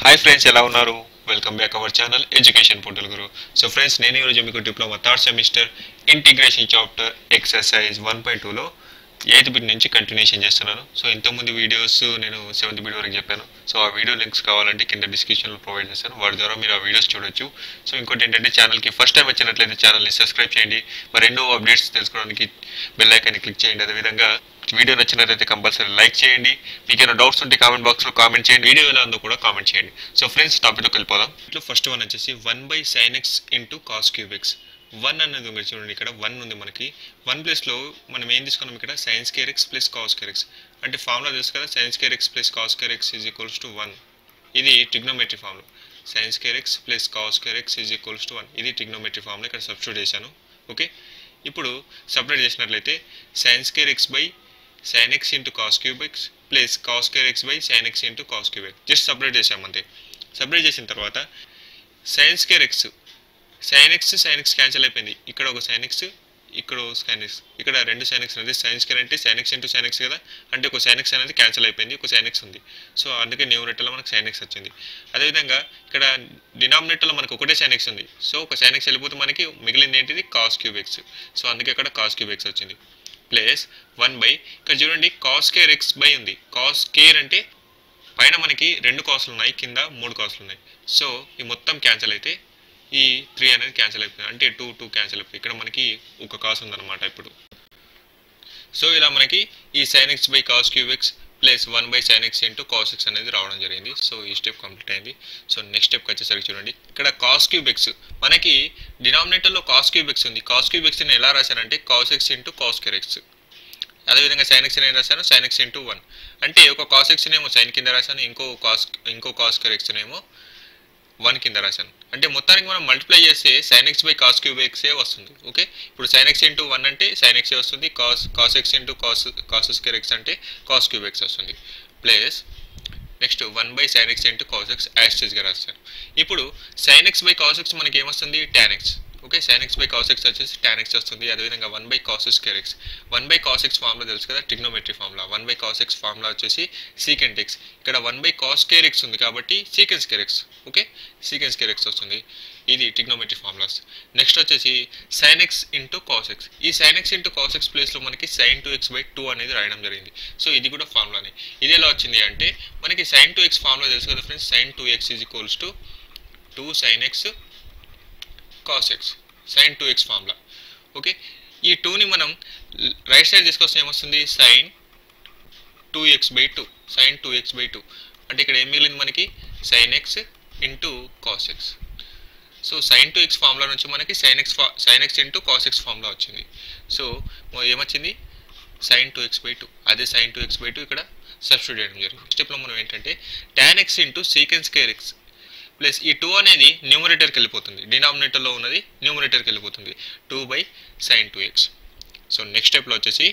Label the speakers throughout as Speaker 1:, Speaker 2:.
Speaker 1: hi friends ఎలా ఉన్నారు welcome back our channel education portal Guru so friends నేను ఈరోజు మీకు diploma third semester integration chapter exercise one point టూలో ఎయిత్ బిట్ నుంచి కంటిన్యూషన్ చేస్తున్నాను సో ఇంతకుముందు వీడియోస్ నేను సెవెంత్ బిట్ వరకు చెప్పాను సో ఆ వీడియో లింక్స్ కావాలంటే కింద డిస్క్రిప్షన్లో ప్రొవైడ్ చేస్తాను వాటి ద్వారా మీరు ఆ వీడియోస్ చూడొచ్చు సో ఇంకోటి ఏంటంటే ఛానల్కి ఫస్ట్ టైం వచ్చినట్లయితే ఛానల్ని సబ్స్క్రైబ్ చేయండి మరెన్నో అప్డేట్స్ తెలుసుకోవడానికి బెల్ ఐకాన్ని క్లిక్ చేయండి అదేవిధంగా వీడియో నచ్చినట్లయితే కంపల్సరీ లైక్ చేయండి మీకు ఏమైనా డౌట్స్ ఉంటే కామెంట్ బాక్స్లో కామెంట్ చేయండి వీడియో ఎలా ఉందో కూడా కామెంట్ చేయండి సో ఫ్రెండ్స్ టాపిక్లోకి వెళ్ళిపోదాం ఇట్లా ఫస్ట్ వన్ వచ్చేసి one by sine x into cos cube x one అన్నది ఉంది చూడండి ఇక్కడ వన్ ఉంది మనకి వన్ ప్లేస్లో మనం ఏం తీసుకున్నాం ఇక్కడ sine square x plus cos square x అంటే ఫార్ములా తెలుసు కదా sine square x plus cos square x is equals to one ఇది trigonometry formula sine square x plus cos square x is equals to one ఇది trigonometry formula ఇక్కడ substitute చేశాను okay ఇప్పుడు separate చేసినట్లయితే sine square x by sine x into cos cube x plus cos square x by sine x into cos cube X just separate చేసాం అంతే separate చేసిన తర్వాత sine square x sine x sine x cancel అయిపోయింది ఇక్కడ ఒక sine x ఇక్కడ sine x ఇక్కడ రెండు సైన్ ఎక్స్ అనేది సైన్స్ కేర్ అంటే sine x into sine x కదా అంటే ఒక సైన్ ఎక్స్ అనేది క్యాన్సిల్ అయిపోయింది ఒక సైన్ ఎక్స్ ఉంది సో అందుకే న్యూమరేటర్లో మనకు సైన్ ఎక్స్ వచ్చింది అదేవిధంగా ఇక్కడ డినామినేటర్లో మనకు ఒకటే సైన్ ఎక్స్ ఉంది సో ఒక సైన్ ఎక్స్ వెళ్ళిపోతే మనకి మిగిలింది ఏంటిది కాస్ క్యూబ్ ఎక్స్ సో అందుకే ఇక్కడ కాస్ క్యూబ్ ఎక్స్ వచ్చింది ప్లస్ వన్ బై ఇక్కడ చూడండి కాస్ కేర్ ఎక్స్ బై ఉంది కాస్ కేర్ అంటే పైన మనకి రెండు కాస్ట్లు ఉన్నాయి కింద మూడు కాస్ట్లు ఉన్నాయి సో ఈ మొత్తం క్యాన్సిల్ అయితే ఈ త్రీ అనేది క్యాన్సిల్ అయిపోయింది అంటే టూ టూ క్యాన్సిల్ అయిపోయింది ఇక్కడ మనకి ఒక కాస్ ఉందన్నమాట ఇప్పుడు సో ఇలా మనకి ఈ sine x by cos cube x plus one by sine x into cos x అనేది రావడం జరిగింది సో ఈ స్టెప్ కంప్లీట్ అయింది సో నెక్స్ట్ స్టెప్కి వచ్చేసరికి చూడండి ఇక్కడ కాస్ క్యూబ్ ఎక్స్ మనకి డినామినేటర్లో కాస్ క్యూబ్ ఎక్స్ ఉంది కాస్ క్యూబ్ ఎక్స్ నేను ఎలా రాశానంటే cos x into cos square x అదేవిధంగా సైన్ ఎక్స్ నేను రాశాను సైన్ ఎక్స్ ఇంటూ వన్ అంటే ఒక కాస్ ఎక్స్ నేమో సైన్ కింద రాశాను ఇంకో కాస్ ఇంకో కాస్ కేర్ ఎక్స్ నేమో వన్ కింద రాశాను అంటే మొత్తానికి మనం మల్టిప్లై చేస్తే sine x by cos cube ఎక్సే వస్తుంది ఓకే ఇప్పుడు సైన్ ఎక్స్ ఇంటూ వన్ అంటే సైన్ ఎక్సే వస్తుంది cos cos x into cos cos square x అంటే కాస్ క్యూబ్ ఎక్స్ వస్తుంది plus next one by sine x into cos x యాస్టేజ్గా రాస్తాను ఇప్పుడు sine x by cos x మనకి ఏమొస్తుంది tan x okay sine x by cos x వచ్చేసి tan x వస్తుంది అదేవిధంగా one by cos square x one by cos x formula తెలుసు కదా trigonometry formula one by cos x formula వచ్చేసి secant x ఇక్కడ one by cos square x ఉంది కాబట్టి secant square x okay secant square x వస్తుంది ఇది trigonometry formulas next వచ్చేసి sine x into cos x ఈ sine x into cos x ప్లేస్లో మనకి sine two x by two అనేది రాయడం జరిగింది సో ఇది కూడా ఫార్ములానే ఇది ఎలా వచ్చింది అంటే మనకి సైన్ టూ ఎక్స్ ఫార్ములా తెలుసు కదా friends sine two x is equals to two sine x cos x sine two x formula okay ఈ టూని మనం రైట్ సైడ్ తీసుకొస్తే ఏమొస్తుంది sine two x by two sine two x by two అంటే ఇక్కడ ఏం మిగిలింది మనకి sine x into cos x so sine two x formula నుంచి మనకి సైన్ ఎక్స్ ఫా sine x into cos x formula వచ్చింది సో ఏమొచ్చింది sine two x by two అదే sine two x by two ఇక్కడ సబ్స్టిట్యూట్ చేయడం జరిగింది స్టెప్లో మనం ఏంటంటే tan x into secant square x plus ఈ టూ అనేది న్యూమరేటర్కి వెళ్ళిపోతుంది డినామినేటర్లో ఉన్నది న్యూమరేటర్కి వెళ్ళిపోతుంది two by sine two x so next స్టెప్లో వచ్చేసి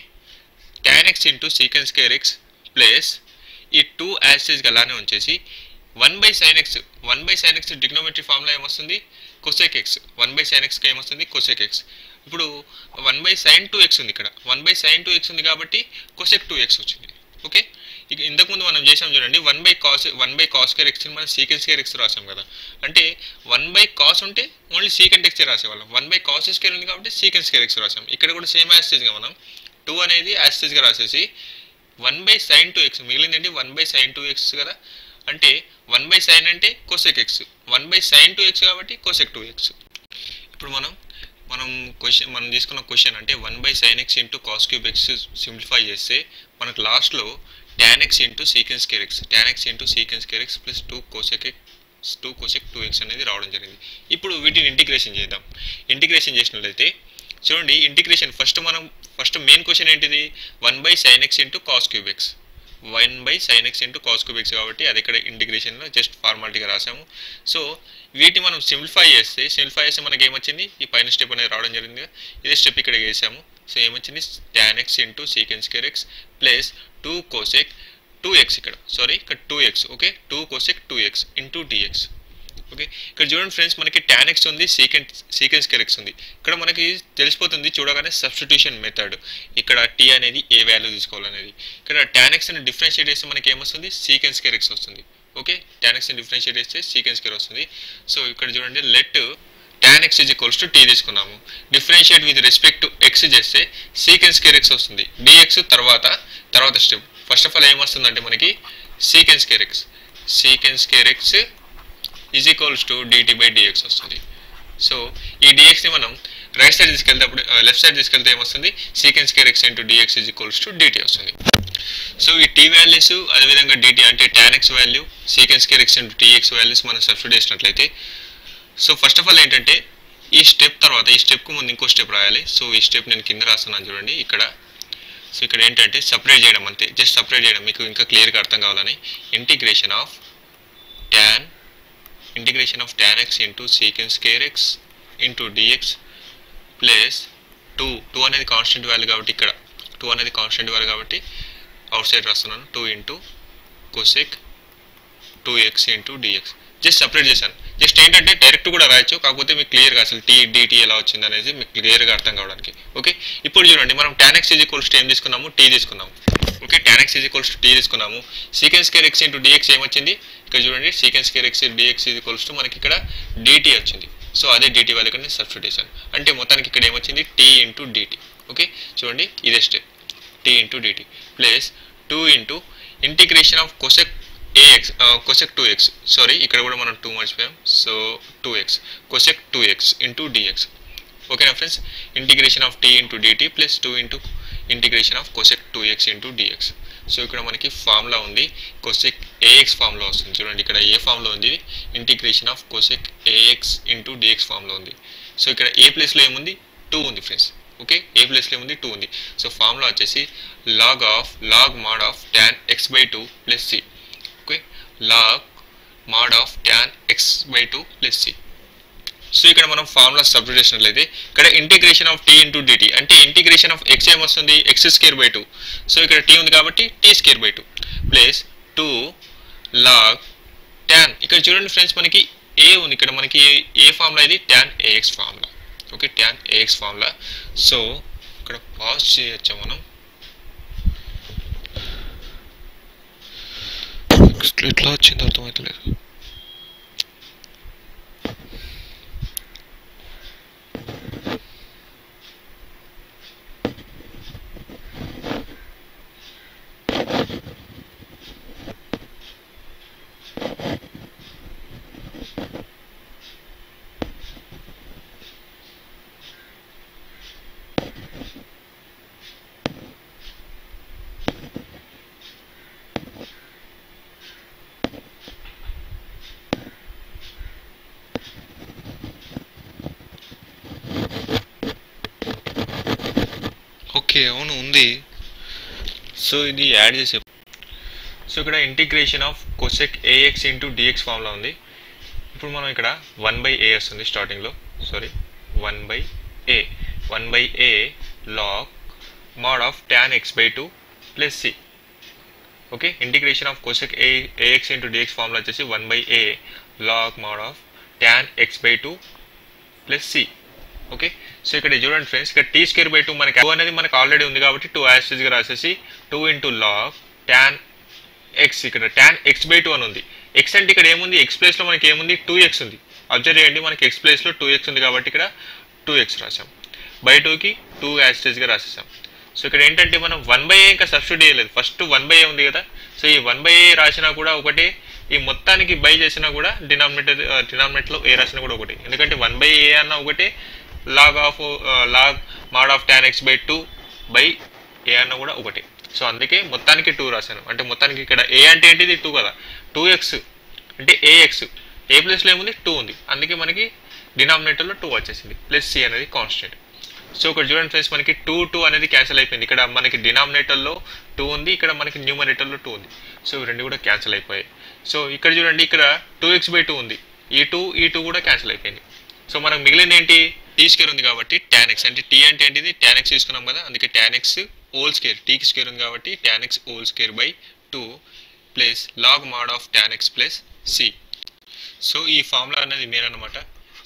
Speaker 1: tan x into secant square x plus ఈ టూ యాస్టేజ్ అలానే ఉంచేసి one by sine x one by sine x trigonometry formula ఏమొస్తుంది cosec x one by sine ఎక్స్కి ఏమొస్తుంది cosec x ఇప్పుడు one by sine two x ఉంది ఇక్కడ one by sine two x ఉంది కాబట్టి కొసెక్ టూ ఎక్స్ వచ్చింది ఓకే ఇక ఇంతకుముందు మనం చేసాం చూడండి one by cos one by cos square x మనం సీకెన్స్ కేర్ ఎక్స్ రాసాం కదా అంటే వన్ బై కాస్ ఉంటే ఓన్లీ సీకెంట్ ఎక్స్ రాసేవాళ్ళం వన్ బై కాస్ కేర్ ఉంది కాబట్టి సీకెన్స్ కేర్ ఎక్స్ రాసాం ఇక్కడ కూడా సేమ్ యాస్టేజ్గా మనం టూ అనేది యాస్టేజ్గా రాసేసి one by sine two x మిగిలిందండి one by sine two x కదా అంటే వన్ బై సైన్ అంటే cosec x one by sine two x కాబట్టి కోసెక్ టూ ఎక్స్ ఇప్పుడు మనం మనం క్వశ్చన్ మనం తీసుకున్న క్వశ్చన్ అంటే one by sine x into cos cube x simplify చేస్తే మనకు లాస్ట్లో tan x into secant square x tan x into secant square x plus two cosec x two cosec two x అనేది రావడం జరిగింది ఇప్పుడు వీటిని ఇంటిగ్రేషన్ చేద్దాం ఇంటిగ్రేషన్ చేసినట్లయితే చూడండి ఇంటిగ్రేషన్ ఫస్ట్ మనం ఫస్ట్ మెయిన్ క్వశ్చన్ ఏంటిది one by sine x into cos cube x one by sine x into cos cube x కాబట్టి అది ఇక్కడ ఇంటిగ్రేషన్లో జస్ట్ ఫార్మాలిటీగా రాసాము సో వీటిని మనం సింప్లిఫై చేస్తే సింప్లిఫై చేస్తే మనకి ఏమొచ్చింది ఈ పైన స్టెప్ అనేది రావడం జరిగింది ఇదే స్టెప్ ఇక్కడ వేసాము సో ఏమొచ్చింది tan x into secant square x plus two cosec two x ఇక్కడ సారీ ఇక్కడ two x okay two cosec two x into d x okay ఇక్కడ చూడండి ఫ్రెండ్స్ మనకి టాన్ ఎక్స్ ఉంది సీకెన్స్ సీకెన్స్ కెరెక్స్ ఉంది ఇక్కడ మనకి తెలిసిపోతుంది చూడగానే సబ్స్టిట్యూషన్ మెథడ్ ఇక్కడ టీ అనేది ఏ వాల్యూ తీసుకోవాలనేది ఇక్కడ టాన్ ఎక్స్ అని డిఫరెన్షియేట్ చేస్తే మనకి ఏమొస్తుంది సీకెన్స్ కెరెక్స్ వస్తుంది ఓకే tan x ని డిఫరెన్షియేట్ చేస్తే సీకెన్స్ స్క్వేర్ వస్తుంది సో ఇక్కడ చూడండి let tan x is equals to t తీసుకున్నాము differentiate with respect to x చేస్తే సీకెన్స్ స్క్వేర్ ఎక్స్ వస్తుంది డిఎక్స్ తర్వాత తర్వాత స్టెప్ ఫస్ట్ ఆఫ్ ఆల్ ఏమొస్తుందంటే మనకి secant square x secant square x is equals to d t by dx వస్తుంది so ఈ డిఎక్స్ని మనం రైట్ సైడ్ తీసుకెళ్తేప్పుడు లెఫ్ట్ సైడ్ తీసుకెళ్తే ఏమొస్తుంది secant square x into dx is equals to d t వస్తుంది సో ఈ టీ వాల్యూస్ అదేవిధంగా డిటీ అంటే tan x value secant square x into t x values మనం సబ్స్టిట్యూట్ చేసినట్లయితే సో ఫస్ట్ ఆఫ్ ఆల్ ఏంటంటే ఈ స్టెప్ తర్వాత ఈ స్టెప్కు ముందు ఇంకో స్టెప్ రాయాలి సో ఈ స్టెప్ నేను కింద రాస్తున్నాను చూడండి ఇక్కడ సో ఇక్కడ ఏంటంటే సపరేట్ చేయడం అంతే జస్ట్ సపరేట్ చేయడం మీకు ఇంకా క్లియర్గా అర్థం కావాలని integration of tan integration of tan x into secant square x into d x plus two two అనేది కాన్స్టెంట్ వాల్యూ కాబట్టి ఇక్కడ టూ అనేది కాన్స్టెంట్ వాల్యూ కాబట్టి అవుట్ సైడ్ రాస్తున్నాను two into cosec two x into dx just separate చేశాను just ఏంటంటే direct కూడా రాయొచ్చు కాకపోతే మీకు క్లియర్గా అసలు టీ డిటీ ఎలా వచ్చింది అనేది మీకు క్లియర్గా అర్థం కావడానికి ఓకే ఇప్పుడు చూడండి మనం tan x is equals to ఏం తీసుకున్నాము టీ తీసుకున్నాము okay tan x is equals to t తీసుకున్నాము secant square x into d x ఏమొచ్చింది ఇక్కడ చూడండి secant square x d x is equals to మనకి ఇక్కడ డిటీ వచ్చింది సో అదే డిటీ వాళ్ళకి నేను సబ్స్టిట్యూట్ చేశాను అంటే మొత్తానికి ఇక్కడ ఏమొచ్చింది టీ ఇంటూ డిటీ ఓకే చూడండి ఇదే step t into d t plus two into integration of cosec a x cosec two x sorry ఇక్కడ కూడా మనం టూ మర్చిపోయాం so two x cosec two x into d x ఓకేనా friends integration of t into d t plus two into integration of cosec two x into dx so ఇక్కడ మనకి formula ఉంది cosec AX formula వస్తుంది చూడండి ఇక్కడ ఏ ఫార్ములా ఉంది integration of cosec a x into d x formula ఉంది సో ఇక్కడ ఏ ప్లేస్లో ఏముంది టూ ఉంది ఫ్రెండ్స్ ఓకే ఏ ప్లేస్లో ఏముంది టూ ఉంది సో ఫార్ములా వచ్చేసి log of log mod of tan x by two plus c okay log mod of tan x by two plus c so ఇక్కడ మనం ఫార్ములా సబ్స్టిట్యూట్ చేసినట్లయితే ఇక్కడ integration of t into dt అంటే integration of x ఏమొస్తుంది x square by two so ఇక్కడ t ఉంది కాబట్టి t square by two plus two log tan ఇక్కడ చూడండి ఫ్రెండ్స్ మనకి ఏ ఉంది ఇక్కడ మనకి ఏ ఏ ఫార్ములా ఇది tan a x formula okay tan a x formula so ఇక్కడ పాజ్ చేయొచ్చా మనం ఎట్లా వచ్చింది అర్థమవుతలేదు ఓకే అవును ఉంది సో ఇది యాడ్ చేసే సో ఇక్కడ integration of cosec a x into d x ఫామ్లో ఉంది ఇప్పుడు మనం ఇక్కడ వన్ బై ఏ వస్తుంది స్టార్టింగ్లో sorry one by a one by a log mod of tan x by two plus c okay integration of cosec a a x into d x formula వచ్చేసి one by a log mod of tan x by two plus c okay so ఇక్కడ చూడండి friends ఇక్కడ t square by two మనకి two అనేది మనకి already ఉంది కాబట్టి two యాస్టేజ్గా రాసేసి two into log tan x ఇక్కడ ట్యాన్ ఎక్స్ బై టూ అని ఉంది ఎక్స్ అంటే ఇక్కడ ఏముంది ఎక్స్ ప్లేస్లో మనకి ఏముంది టూ ఎక్స్ ఉంది అబ్జర్వ్ చేయండి మనకి ఎక్స్ ప్లేస్లో టూ ఎక్స్ ఉంది కాబట్టి ఇక్కడ టూ ఎక్స్ రాసాం బై టూకి టూ యాస్టేజ్గా రాసేసాం సో ఇక్కడ ఏంటంటే మనం వన్ బై ఏ ఇంకా సబ్స్టిట్యూట్ చేయలేదు ఫస్ట్ వన్ బై ఏ ఉంది కదా సో ఈ వన్ బై ఏ రాసినా కూడా ఒకటే ఈ మొత్తానికి బై చేసినా కూడా డినామినేటర్ డినామినేట్లో ఏ రాసినా కూడా ఒకటి ఎందుకంటే వన్ బై ఏ అన్న ఒకటే log of log mod of tan x by two by a అన్న కూడా ఒకటి సో అందుకే మొత్తానికి టూ రాశాను అంటే మొత్తానికి ఇక్కడ ఏ అంటే ఏంటిది టూ కదా టూ ఎక్స్ అంటే ఏఎక్స్ ఏ ప్లేస్లో ఏముంది టూ ఉంది అందుకే మనకి డినామినేటర్లో టూ వచ్చేసింది ప్లస్ సి అనేది కాన్స్టెంట్ సో ఇక్కడ చూడండి ఫ్రెండ్స్ మనకి టూ టూ అనేది క్యాన్సిల్ అయిపోయింది ఇక్కడ మనకి డినామినేటర్లో టూ ఉంది ఇక్కడ మనకి న్యూమరేటర్లో టూ ఉంది సో ఇవి రెండు కూడా క్యాన్సిల్ అయిపోయాయి సో ఇక్కడ చూడండి ఇక్కడ టూ ఎక్స్ బై టూ ఉంది ఈ టూ ఈ టూ కూడా క్యాన్సిల్ అయిపోయింది సో మనకు మిగిలింది ఏంటి టీ స్కేర్ ఉంది కాబట్టి ట్యాన్ ఎక్స్ అంటే టీ అంటే ఏంటిది ట్యాన్ ఎక్స్ తీసుకున్నాం కదా అందుకే ట్యాన్ ఎక్స్ ఓల్ స్కేర్ టీకి స్కేర్ ఉంది కాబట్టి tan x whole square by two plus log mod of tan x plus c so ఈ ఫార్ములా అనేది మెయిన్ అనమాట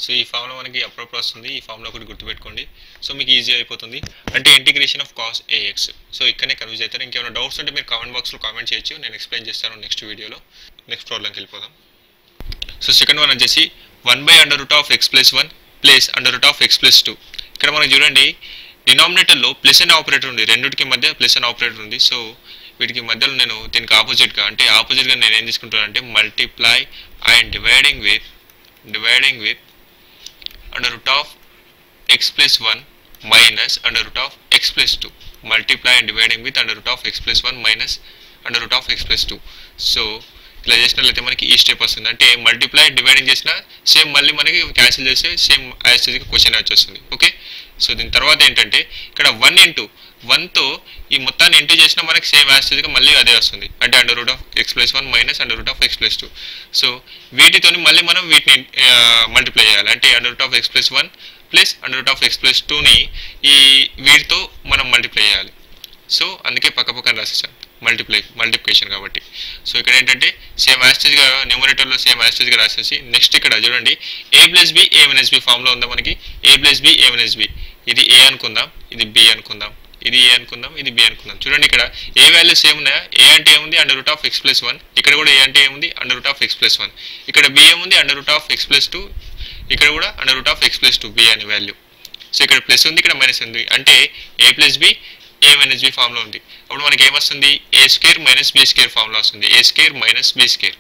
Speaker 1: సో ఈ ఫామ్లో మనకి అప్పుడప్పుడు వస్తుంది ఈ ఫామ్లో ఒకటి గుర్తుపెట్టుకోండి సో మీకు ఈజీ అయిపోతుంది అంటే integration of cos a x so ఇక్కడనే కన్ఫ్యూజ్ అవుతారు ఇంకేమైనా డౌట్స్ ఉంటే మీరు కామెంట్ బాక్స్లో కామెంట్ చేయొచ్చు నేను ఎక్స్ప్లెయిన్ చేస్తాను నెక్స్ట్ వీడియోలో నెక్స్ట్ ప్రాబ్లంకి వెళ్ళిపోదాం సో సెకండ్ వన్ వచ్చేసి one by under root of x plus one plus under root of x plus two ఇక్కడ మనం చూడండి డినామినేటర్లో ప్లస్ అనే ఆపరేటర్ ఉంది రెండింటికి మధ్య ప్లస్ అనే ఆపరేటర్ ఉంది సో వీటికి మధ్యలో నేను దీనికి ఆపోజిట్గా అంటే ఆపోజిట్గా నేను ఏం తీసుకుంటాను అంటే multiply and dividing with dividing with under root of x plus one minus under root of x plus two multiply and dividing with under root of x plus one minus under root of x plus two so ఇట్లా చేసినట్లయితే మనకి ఈ step వస్తుంది అంటే multiply dividing చేసిన same మళ్ళీ మనకి cancel చేస్తే సేమ్ యాసిడ్గా క్వశ్చన్ వచ్చేస్తుంది ఓకే సో దీని తర్వాత ఏంటంటే ఇక్కడ వన్ ఇంటూ వన్తో ఈ మొత్తాన్ని ఇంటూ చేసినా మనకి సేమ్ యాసిడ్గా మళ్ళీ అదే వస్తుంది అంటే under root of x plus one minus under root of x plus two so వీటితోని మళ్ళీ మనం వీటిని మల్టిప్లై చేయాలి అంటే under root of x plus one plus under root of x plus టూని ఈ వీటితో మనం మల్టిప్లై చేయాలి సో అందుకే పక్క పక్కన రాసేసాను మల్టిప్లై మల్టిప్లికేషన్ కాబట్టి సో ఇక్కడ ఏంటంటే సేమ్ యాస్టేజ్గా న్యూమరేటర్లో సేమ్ యాస్టేజ్గా రాసేసి నెక్స్ట్ ఇక్కడ చూడండి a plus b a minus b ఫామ్లో ఉందా మనకి a plus b a minus b ఇది ఏ అనుకుందాం ఇది బి అనుకుందాం ఇది ఏ అనుకుందాం ఇది బి అనుకుందాం చూడండి ఇక్కడ ఏ వాల్యూస్ ఏమున్నాయా ఏ అంటే ఏముంది under root of x plus one ఇక్కడ కూడా ఏ అంటే ఏముంది under root of x plus one ఇక్కడ బి ఏముంది under root of x plus two ఇక్కడ కూడా under root of x plus two b అనే వాల్యూ సో ఇక్కడ ప్లస్ ఉంది ఇక్కడ మైనస్ ఉంది అంటే a plus b a minus b ఫామ్లో ఉంది అప్పుడు మనకి ఏమొస్తుంది a square minus b square ఫామ్లో వస్తుంది a square minus b square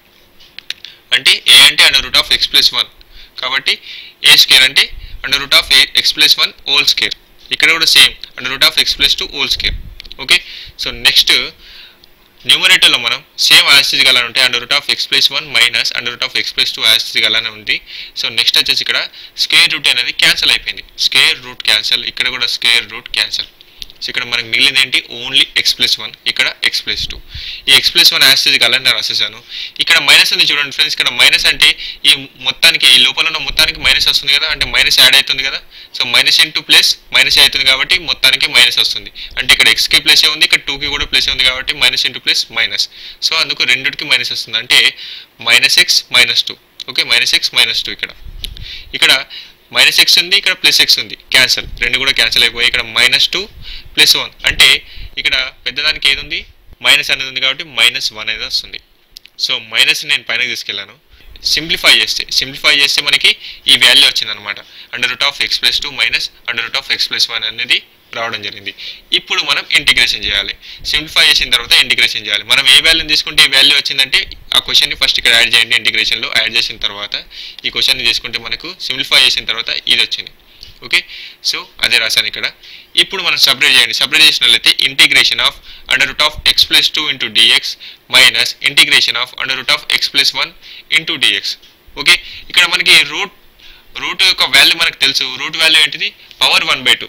Speaker 1: అంటే ఏ అంటే under root of x plus one కాబట్టి ఏ స్కేర్ అంటే under root of x plus one whole square ఇక్కడ కూడా same under root of x plus two whole square okay so next న్యూమరేటర్లో మనం same as it అలానే ఉంటాయి under root of x plus one minus under root of x plus two as it అలానే ఉంది సో next వచ్చేసి ఇక్కడ స్కేర్ రూట్ అనేది క్యాన్సిల్ అయిపోయింది స్కేర్ రూట్ క్యాన్సిల్ ఇక్కడ కూడా స్కేర్ రూట్ క్యాన్సిల్ సో ఇక్కడ మనకి మిగిలింది ఏంటి ఓన్లీ ఎక్స్ ప్లస్ వన్ ఇక్కడ ఎక్స్ ప్లస్ టూ ఈ ఎక్స్ ప్లస్ వన్ యాసిడ్ అలానే రాసేసాను ఇక్కడ మైనస్ ఉంది చూడండి ఫ్రెండ్స్ ఇక్కడ మైనస్ అంటే ఈ మొత్తానికి ఈ లోపల ఉన్న మొత్తానికి మైనస్ వస్తుంది కదా అంటే మైనస్ యాడ్ అవుతుంది కదా so minus into plus minus అవుతుంది కాబట్టి మొత్తానికి మైనస్ వస్తుంది అంటే ఇక్కడ ఎక్స్కి ప్లస్ ఉంది ఇక్కడ టూకి కూడా ప్లస్ ఉంది కాబట్టి minus into plus minus so అందుకు రెండుకి మైనస్ వస్తుంది అంటే minus x minus two okay minus x minus two ఇక్కడ ఇక్కడ మైనస్ ఎక్స్ ఉంది ఇక్కడ ప్లస్ ఎక్స్ ఉంది క్యాన్సల్ రెండు కూడా క్యాన్సిల్ అయిపోయి ఇక్కడ మైనస్ టూ ప్లస్ వన్ అంటే ఇక్కడ పెద్దదానికి ఏది ఉంది మైనస్ అనేది ఉంది కాబట్టి మైనస్ వన్ అనేది వస్తుంది సో మైనస్ నేను పైన తీసుకెళ్ళాను సింప్లిఫై చేస్తే సింప్లిఫై చేస్తే మనకి ఈ వాల్యూ వచ్చింది అనమాట under root of x plus two minus under root of x plus one అనేది రావడం జరిగింది ఇప్పుడు మనం ఇంటిగ్రేషన్ చేయాలి సింప్లిఫై చేసిన తర్వాత ఇంటిగ్రేషన్ చేయాలి మనం ఏ వాల్యూని తీసుకుంటే ఈ వాల్యూ వచ్చిందంటే ఆ క్వశ్చన్ని ఫస్ట్ ఇక్కడ యాడ్ చేయండి ఇంటిగ్రేషన్లో యాడ్ చేసిన తర్వాత ఈ క్వశ్చన్ని తీసుకుంటే మనకు సింప్లిఫై చేసిన తర్వాత ఇది వచ్చింది ఓకే సో అదే రాశాను ఇక్కడ ఇప్పుడు మనం సపరేట్ చేయండి సపరేట్ చేసినట్లయితే integration of under root of x plus two into d x minus integration of under root of x plus one into d x okay ఇక్కడ మనకి రూట్ రూట్ యొక్క వాల్యూ మనకు తెలుసు రూట్ వాల్యూ ఏంటిది power one by two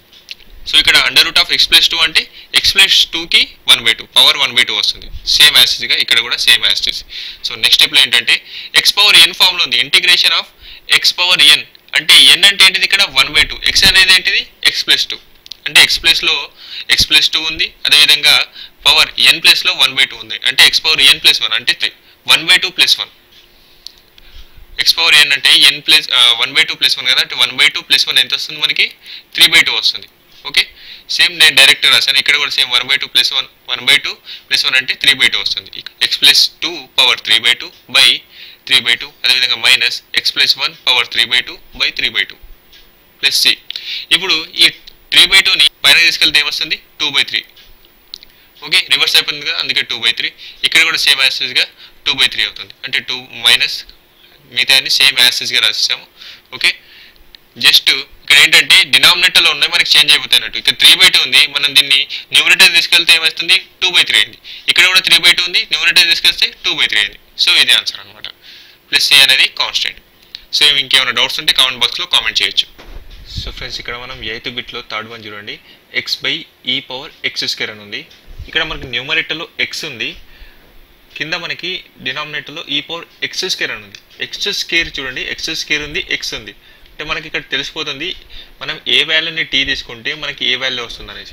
Speaker 1: so ఇక్కడ under root of x plus two అంటే x plus టూకి one by two power one by two వస్తుంది సేమ్ యాసిడ్గా ఇక్కడ కూడా సేమ్ యాసిడ్ సో నెక్స్ట్ స్టెప్లో ఏంటంటే ఎక్స్ పవర్ ఎన్ ఫామ్లో ఉంది integration of x power n అంటే ఎన్ అంటే ఏంటిది ఇక్కడ వన్ బై టూ ఎక్స్ అనేది ఏంటిది ఎక్స్ ప్లస్ టూ అంటే ఎక్స్ ప్లస్లో ఎక్స్ ప్లస్ టూ ఉంది అదేవిధంగా పవర్ ఎన్ ప్లస్లో వన్ బై టూ ఉంది అంటే x power n plus one అంటే three one by two plus one x power n అంటే n plus one by two plus one కదా అంటే one by two plus one ఎంత వస్తుంది మనకి త్రీ బై టూ వస్తుంది ఓకే సేమ్ నేను direct రాశాను ఇక్కడ కూడా same one by two plus one one by two plus one అంటే త్రీ బై టూ వస్తుంది x plus two power three by two by three by two అదేవిధంగా minus x plus one power three by two by three by two plus c ఇప్పుడు ఈ three by టూని పైన తీసుకెళ్తే ఏమొస్తుంది two by three okay reverse అయిపోతుంది కదా అందుకే టూ బై త్రీ ఇక్కడ కూడా సేమ్ యాసెస్గా టూ బై త్రీ అవుతుంది అంటే టూ మైనస్ మిగతా అన్ని సేమ్ యాసెస్గా రాసేసాము ఓకే జస్ట్ ఇక్కడ ఏంటంటే డినామినేటర్లో ఉన్నాయి మనకి చేంజ్ అయిపోతాయి అన్నట్టు ఇక్కడ త్రీ బై టూ ఉంది మనం దీన్ని న్యూమరేటర్ తీసుకెళ్తే ఏమవుతుంది టూ బై త్రీ అయింది ఇక్కడ కూడా త్రీ బై టూ ఉంది న్యూమరేటర్ తీసుకెళ్తే టూ బై త్రీ అయింది సో ఇదే ఆన్సర్ అనమాట ప్లస్ సి అనేది కాన్స్టెంట్ సో ఇంకేమైనా డౌట్స్ ఉంటే కామెంట్ బాక్స్లో కామెంట్ చేయొచ్చు సో ఫ్రెండ్స్ ఇక్కడ మనం ఎయిత్ బిట్లో థర్డ్ వన్ చూడండి x by e power x square అని ఉంది ఇక్కడ మనకి న్యూమరేటర్లో ఎక్స్ ఉంది కింద మనకి డినామినేటర్లో ఈ పవర్ ఎక్స్ స్క్వేర్ అని ఉంది ఎక్స్ స్క్వేర్ చూడండి ఎక్స్ స్క్వేర్ ఉంది ఎక్స్ ఉంది అంటే మనకి ఇక్కడ తెలిసిపోతుంది మనం ఏ వాల్యూని టీ తీసుకుంటే మనకి ఏ వాల్యూ వస్తుంది అనేసి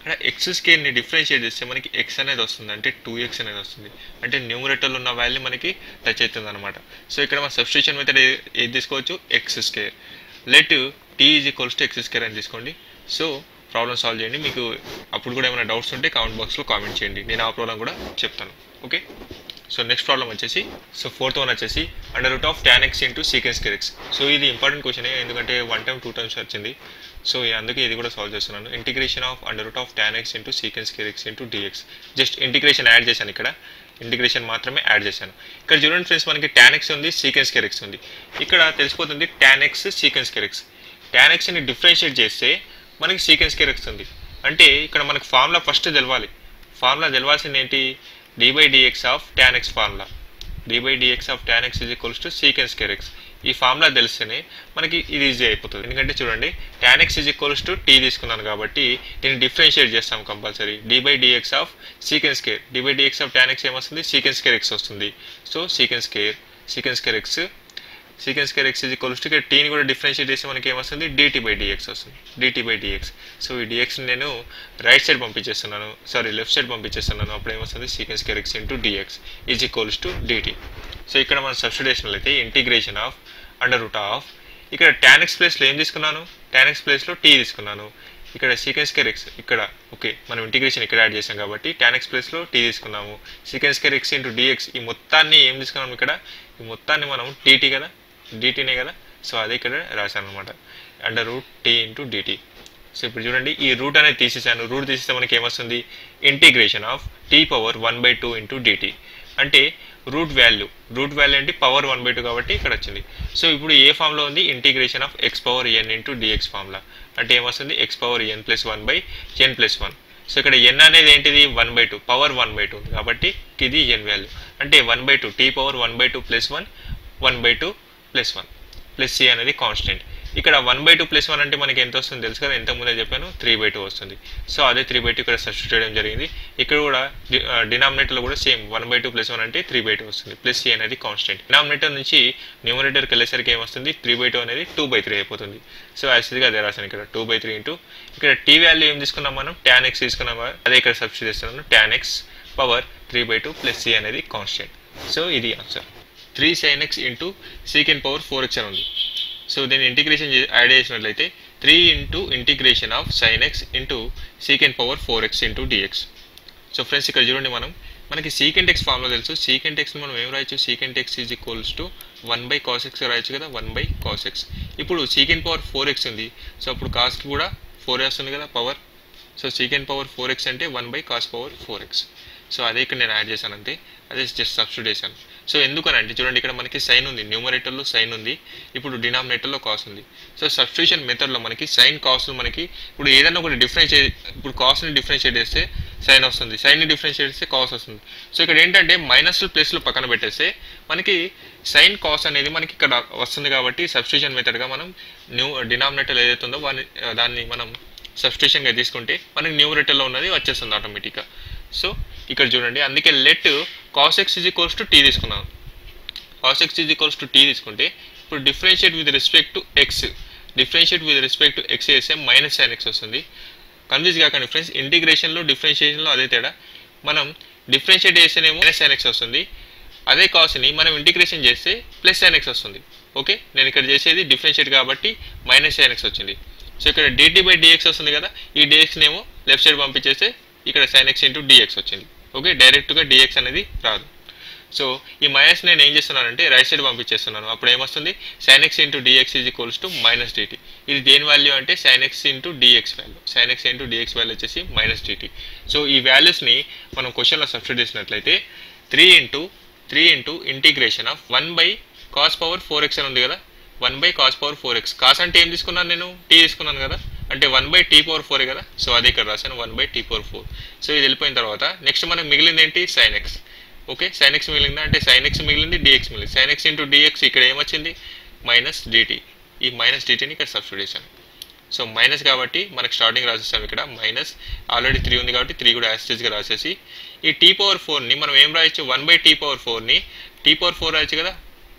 Speaker 1: ఇక్కడ ఎక్స్ స్కేర్ని డిఫరెన్షియేట్ చేస్తే మనకి ఎక్స్ అనేది వస్తుంది అంటే టూ ఎక్స్ అనేది వస్తుంది అంటే న్యూమరేటర్లో ఉన్న వాల్యూ మనకి టచ్ అవుతుంది అనమాట సో ఇక్కడ మన సబ్స్టిట్యూషన్ మెథడ్ ఏది తీసుకోవచ్చు x square let t is equals to x square అని తీసుకోండి సో ప్రాబ్లమ్ సాల్వ్ చేయండి మీకు అప్పుడు కూడా ఏమైనా డౌట్స్ ఉంటే కామెంట్ బాక్స్లో కామెంట్ చేయండి నేను ఆ ప్రాబ్లం కూడా చెప్తాను ఓకే సో నెక్స్ట్ ప్రాబ్లం వచ్చేసి సో ఫోర్త్ వన్ వచ్చేసి under root of tan x into secant square x so ఇది ఇంపార్టెంట్ క్వశ్చన్ ఎందుకంటే వన్ టైం టూ టైమ్స్ వచ్చింది సో అందుకే ఇది కూడా సాల్వ్ చేస్తున్నాను integration of under root of tan x into secant square x into dx just integration add చేశాను ఇక్కడ integration మాత్రమే యాడ్ చేశాను ఇక్కడ చూడండి ఫ్రెండ్స్ మనకి టాన్ ఎక్స్ ఉంది సీకెన్స్ కెరెక్స్ ఉంది ఇక్కడ తెలిసిపోతుంది tan x secant square x tan ఎక్స్ని డిఫరెన్షియేట్ చేస్తే మనకి సీకెన్స్ కెరెక్స్ ఉంది అంటే ఇక్కడ మనకి ఫార్ములా ఫస్ట్ తెలవాలి ఫార్ములా తెలవాల్సింది ఏంటి d by dx of tan x formula d by dx of tan x is equals to secant square x ఈ ఫార్ములా తెలిస్తేనే మనకి ఇది ఈజీ అయిపోతుంది ఎందుకంటే చూడండి tan x is equals to t తీసుకున్నాను కాబట్టి దీన్ని డిఫరెన్షియేట్ చేస్తాం compulsory d by dx of secant square d by dx of tan x ఏమొస్తుంది సీకెన్స్ కేర్ ఎక్స్ వస్తుంది so secant square secant square x secant square x is equals to ఇక్కడ టీని కూడా డిఫరెన్షియేట్ చేస్తే మనకి ఏమొస్తుంది డిటీ బై డిఎక్స్ వస్తుంది డిటీ బై డిఎక్స్ సో ఈ డిఎక్స్ని నేను రైట్ సైడ్ పంపించేస్తున్నాను సారీ లెఫ్ట్ సైడ్ పంపించేస్తున్నాను అప్పుడు ఏమొస్తుంది secant square x into dx is equals to dt so ఇక్కడ మన సబ్స్టిట్యూషన్ అయితే integration of under root of ఇక్కడ టాన్ ఎక్స్ ప్లేస్లో ఏం తీసుకున్నాను టాన్ ఎక్స్ ప్లేస్లో టీ తీసుకున్నాను ఇక్కడ సీకెన్స్ కేర్ ఎక్స్ ఇక్కడ ఓకే మనం ఇంటిగ్రేషన్ ఇక్కడ యాడ్ చేసాం కాబట్టి టాన్ ఎక్స్ ప్లేస్లో టీ తీసుకున్నాము secant square x into dx ఈ మొత్తాన్ని ఏం తీసుకున్నాము ఇక్కడ ఈ మొత్తాన్ని మనం టీటీ కదా డిటీనే కదా సో అదే ఇక్కడ రాశాను అనమాట under root t into dt so ఇప్పుడు చూడండి ఈ రూట్ అనేది తీసేసాను రూట్ తీసేస్తే మనకి ఏమొస్తుంది integration of t power one by two into dt అంటే రూట్ వాల్యూ రూట్ వాల్యూ అంటే పవర్ వన్ బై టూ కాబట్టి ఇక్కడ వచ్చింది సో ఇప్పుడు ఏ ఫామ్లో ఉంది integration of x power n into dx ఫామ్లా అంటే ఏమొస్తుంది x power n plus one by n plus one so ఇక్కడ ఎన్ అనేది ఏంటిది one by two power one by two కాబట్టి ఇది ఎన్ వాల్యూ అంటే one by two tea power one by two plus one one by two plus one plus c అనేది constant ఇక్కడ one by two plus one అంటే మనకి ఎంత వస్తుంది తెలుసు కదా ఎంత ముందే చెప్పాను త్రీ బై టూ వస్తుంది సో అదే త్రీ బై టూ ఇక్కడ సబ్స్టిట్యూట్ చేయడం జరిగింది ఇక్కడ కూడా డినామినేటర్లో కూడా same one by two plus one అంటే త్రీ బై టూ వస్తుంది ప్లస్ సి అనేది కాన్స్టెంట్ డినామినేటర్ నుంచి న్యూమరేటర్కి వెళ్ళేసరికి ఏమొస్తుంది త్రీ బై టూ అనేది టూ బై త్రీ అయిపోతుంది సో యాక్చువల్గా అదే రాశాను ఇక్కడ టూ బై త్రీ ఇంటూ ఇక్కడ టీ వాల్యూ ఏం తీసుకున్నాం మనం ట్యాన్ ఎక్స్ తీసుకున్నాం కదా అదే ఇక్కడ సబ్స్టిట్యూట్ చేస్తున్నాను tan x power three by two plus c అనేది కాన్స్టెంట్ సో ఇది answer three sine x into secant power four x అని ఉంది సో దీన్ని ఇంటిగ్రేషన్ యాడ్ చేసినట్లయితే three into integration of sine x into secant power four x into dx so friends ఇక్కడ చూడండి మనం మనకి సీకెంట్ ఎక్స్ ఫామ్లో తెలుసు సీకెంట్ ఎక్స్ మనం ఏం రాయొచ్చు secant x is equals to one by cos x రాయొచ్చు కదా వన్ బై కాస్ ఎక్స్ ఇప్పుడు సీకెంట్ పవర్ ఫోర్ ఎక్స్ ఉంది సో అప్పుడు కాస్కి కూడా ఫోర్ వస్తుంది కదా power so secant power four x అంటే one by cos power four x so అదే ఇక్కడ నేను యాడ్ చేశాను అంతే అదే జస్ట్ సబ్స్టిట్యూట్ చేశాను సో ఎందుకని అంటే చూడండి ఇక్కడ మనకి సైన్ ఉంది న్యూమరేటర్లో సైన్ ఉంది ఇప్పుడు డినామినేటర్లో కాస్ ఉంది సో సబ్స్టిట్యూషన్ మెథడ్లో మనకి సైన్ కాస్ను మనకి ఇప్పుడు ఏదైనా ఒకటి డిఫరెన్షియేట్ ఇప్పుడు కాస్ట్ని డిఫరెన్షియేట్ చేస్తే సైన్ వస్తుంది సైన్ని డిఫరెన్షియేట్ చేస్తే కాస్ వస్తుంది సో ఇక్కడ ఏంటంటే మైనస్ ప్లస్లు పక్కన పెట్టేస్తే మనకి సైన్ కాస్ అనేది మనకి ఇక్కడ వస్తుంది కాబట్టి సబ్స్టిట్యూషన్ మెథడ్గా మనం న్యూ డినామినేటర్ ఏదైతే ఉందో వాని దాన్ని మనం సబ్స్టిట్యూషన్గా తీసుకుంటే మనకి న్యూమరేటర్లో ఉన్నది వచ్చేస్తుంది ఆటోమేటిక్గా సో ఇక్కడ చూడండి అందుకే let cos x is equals to t తీసుకున్నాను cos x is equals to t తీసుకుంటే ఇప్పుడు differentiate with respect to x differentiate with respect to x చేస్తే మైనస్ సైన్ ఎక్స్ వస్తుంది కన్ఫ్యూజ్ కాకండి ఫ్రెండ్స్ ఇంటిగ్రేషన్లో డిఫరెన్షియేషన్లో అదే తేడా మనం డిఫరెన్షియేట్ చేస్తేనేమో మైనస్ సైన్ ఎక్స్ వస్తుంది అదే కాస్ని మనం ఇంటిగ్రేషన్ చేస్తే ప్లస్ సైన్ ఎక్స్ వస్తుంది ఓకే నేను ఇక్కడ చేసేది డిఫరెన్షియేట్ కాబట్టి మైనస్ సైన్ ఎక్స్ వచ్చింది సో ఇక్కడ డిటీ బై డిఎక్స్ వస్తుంది కదా ఈ డిఎక్స్ని ఏమో లెఫ్ట్ సైడ్ పంపించేస్తే ఇక్కడ సైన్ ఎక్స్ ఇంటూ డిఎక్స్ వచ్చింది ఓకే డైరెక్ట్గా డిఎక్స్ అనేది రాదు సో ఈ మైనస్ నేను ఏం చేస్తున్నానంటే రైట్ సైడ్ పంపించేస్తున్నాను అప్పుడు ఏమొస్తుంది sine x into dx is equals to minus dt ఇది దేని వాల్యూ అంటే sine x into dx value sine x into dx value వచ్చేసి మైనస్ డిటీ సో ఈ వాల్యూస్ని మనం క్వశ్చన్లో సబ్స్టిట్యూట్ చేసినట్లయితే three into three into integration of one by cos power four x అని ఉంది కదా one by cos power four x cos అంటే ఏం తీసుకున్నాను నేను టీ తీసుకున్నాను కదా అంటే వన్ బై టీ పవర్ ఫోరే కదా సో అది ఇక్కడ రాశాను one by t power four so ఇది వెళ్ళిపోయిన తర్వాత నెక్స్ట్ మనకు మిగిలింది ఏంటి sine x okay sine x మిగిలిందా అంటే సైన్ ఎక్స్ మిగిలింది డిఎక్స్ మిగిలింది సైన్ ఎక్స్ ఇంటూ డిఎక్స్ ఇక్కడ ఏమొచ్చింది మైనస్ డిటీ ఈ మైనస్ డిటీని ఇక్కడ సబ్స్టిట్యూట్ చేశాను సో మైనస్ కాబట్టి మనకు స్టార్టింగ్ రాసేస్తాం ఇక్కడ మైనస్ ఆల్రెడీ త్రీ ఉంది కాబట్టి త్రీ కూడా యాస్టేజ్గా రాసేసి ఈ టీ పవర్ ఫోర్ని మనం ఏం రాయొచ్చు వన్ బై టీ పవర్ ఫోర్ని టీ పవర్ ఫోర్ రాయొచ్చు కదా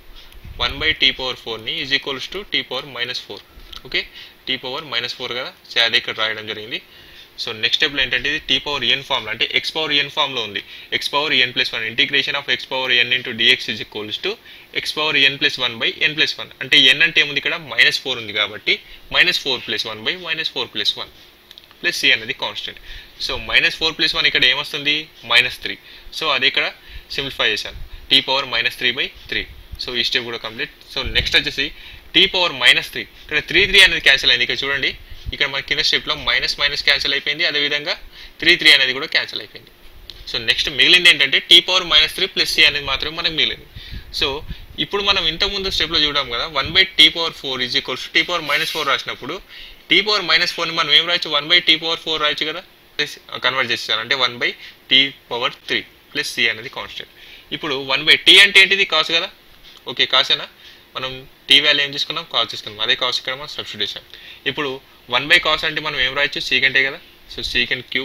Speaker 1: వన్ బై టీ పవర్ ఫోర్ని is equals to t power minus four okay t power minus four కదా సో అదే ఇక్కడ రాయడం జరిగింది సో నెక్స్ట్ స్టెప్లో ఏంటంటే ఇది టీ పవర్ ఎన్ ఫామ్లో అంటే ఎక్స్ పవర్ ఎన్ ఫామ్లో ఉంది x power n plus one integration of x power n into dx is equals to x power n plus one by n plus one అంటే n అంటే ఏముంది ఇక్కడ minus four ఉంది కాబట్టి minus four plus one by minus four plus one plus c అనేది constant so minus four plus one ఇక్కడ ఏమొస్తుంది minus three so అది ఇక్కడ సింప్లిఫై చేశాను t power minus three by three so ఈ స్టెప్ కూడా కంప్లీట్ సో నెక్స్ట్ వచ్చేసి t power minus three ఇక్కడ త్రీ త్రీ అనేది క్యాన్సిల్ అయింది ఇక్కడ చూడండి ఇక్కడ మన కింద స్టెప్లో మైనస్ మైనస్ క్యాన్సిల్ అయిపోయింది అదేవిధంగా త్రీ త్రీ అనేది కూడా క్యాన్సిల్ అయిపోయింది సో నెక్స్ట్ మిగిలింది ఏంటంటే t power minus three plus c అనేది మాత్రమే మనకు మిగిలింది సో ఇప్పుడు మనం ఇంతకుముందు స్టెప్లో చూడాం కదా one by t power four is equals t power minus four రాసినప్పుడు టీ పవర్ మైనస్ ఫోర్ని మనం ఏం రాయొచ్చు one by t power four రాయొచ్చు కదా ప్లస్ కన్వర్ట్ చేస్తాను అంటే one by t power three plus c అనేది కాన్స్టెంట్ ఇప్పుడు వన్ బై టీ అంటే ఏంటిది కాస్ కదా ఓకే కాసేనా మనం టీ వాల్యూ ఏం తీసుకున్నాం కాస్ తీసుకున్నాం అదే కాస్ ఇక్కడ మనం సబ్స్టిట్యూట్ చేసాం ఇప్పుడు వన్ బై కాస్ అంటే మనం ఏం రాయొచ్చు సీకెంటే కదా so secant cube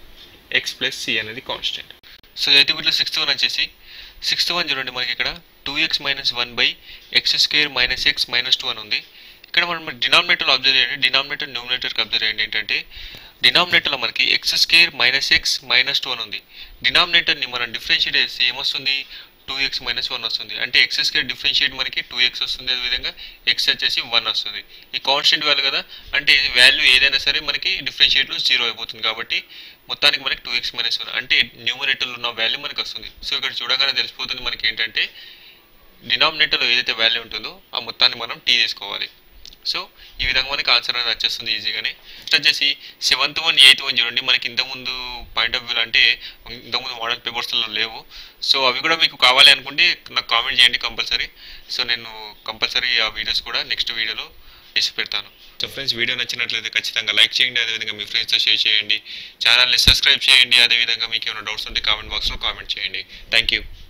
Speaker 1: x plus c అనేది కాన్స్టెంట్ సో అయితే వీటిలో సిక్స్త్ వన్ వచ్చేసి సిక్స్త్ వన్ చూడండి మనకి ఇక్కడ two x minus one by x square minus x minus two అని ఉంది ఇక్కడ మనం డినామినేటర్ అబ్జర్వ్ చేయండి డినామినేటర్ న్యూమినేటర్కి అబ్జర్వ్ చేయండి ఏంటంటే డినామినేటర్లో మనకి x square minus x minus two అని ఉంది డినామినేటర్ని మనం డిఫరెన్షియేట్ చేస్తే ఏమొస్తుంది టూ ఎక్స్ మైనస్ వన్ వస్తుంది అంటే ఎక్స్ స్క్వేర్ డిఫరెన్షియేట్ మనకి టూ ఎక్స్ వస్తుంది అదేవిధంగా ఎక్స్ వచ్చేసి వన్ వస్తుంది ఈ కాన్స్టెంట్ వాల్యూ కదా అంటే వాల్యూ ఏదైనా సరే మనకి డిఫరెన్షియేట్లో జీరో అయిపోతుంది కాబట్టి మొత్తానికి మనకి టూ ఎక్స్ మైనస్ వన్ అంటే న్యూమరేటర్లో ఉన్న వాల్యూ మనకి వస్తుంది సో ఇక్కడ చూడగానే తెలిసిపోతుంది మనకి ఏంటంటే డినామినేటర్లో ఏదైతే వాల్యూ ఉంటుందో ఆ మొత్తాన్ని మనం టీ తీసుకోవాలి సో ఈ విధంగా మనకి ఆన్సర్ అనేది వచ్చేస్తుంది ఈజీగానే నెక్స్ట్ వచ్చేసి సెవెంత్ వన్ ఎయిత్ వన్ చూడండి మనకి ఇంతకుముందు పాయింట్ ఆఫ్ వ్యూ అంటే ఇంతకుముందు మోడల్ పేపర్స్లో లేవు సో అవి కూడా మీకు కావాలి అనుకుంటే నాకు కామెంట్ చేయండి కంపల్సరీ సో నేను కంపల్సరీ ఆ వీడియోస్ కూడా నెక్స్ట్ వీడియోలో చేసి పెడతాను సో ఫ్రెండ్స్ వీడియో నచ్చినట్లయితే ఖచ్చితంగా లైక్ చేయండి అదేవిధంగా మీ ఫ్రెండ్స్తో షేర్ చేయండి ఛానల్ని సబ్స్క్రైబ్ చేయండి అదేవిధంగా మీకు ఏమైనా డౌట్స్ ఉంటే కామెంట్ బాక్స్లో కామెంట్ చేయండి థ్యాంక్ యూ